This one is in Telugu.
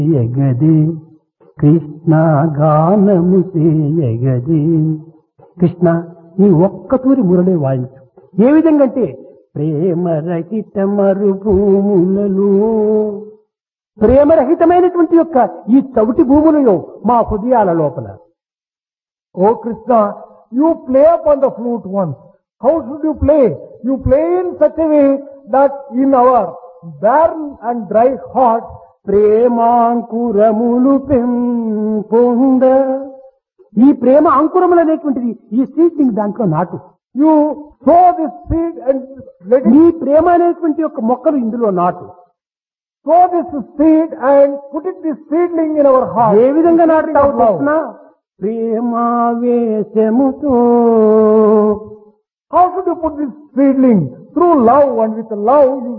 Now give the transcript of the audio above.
ఎగది కృష్ణ గానము చేయగది కృష్ణ నీ ఒక్క తూరి మురళి వాయించు ఏ విధంగా అంటే ప్రేమరహిత మరుభూములలో ప్రేమరహితమైనటువంటి యొక్క ఈ చవిటి భూములలో మా హృదయాల లోపల Oh Krishna, you play upon the flute once. How should you play? You play in such a way that in our barren and dry hearts, ప్రేమాంకురములు పెంపొంద ఈ ప్రేమ అంకురములు అనేటువంటిది ఈ సీడ్లింగ్ దాంట్లో నాటు you sow this seed and let it నీ ప్రేమ అనేటువంటి యొక్క మొక్కలు ఇందులో నాటు sow this seed and put it this seedling in our heart. ఏ విధంగా Seedling నాటుతావు of love. Krishna ప్రేమావేశముతో How should you put this seedling? Through love and with love you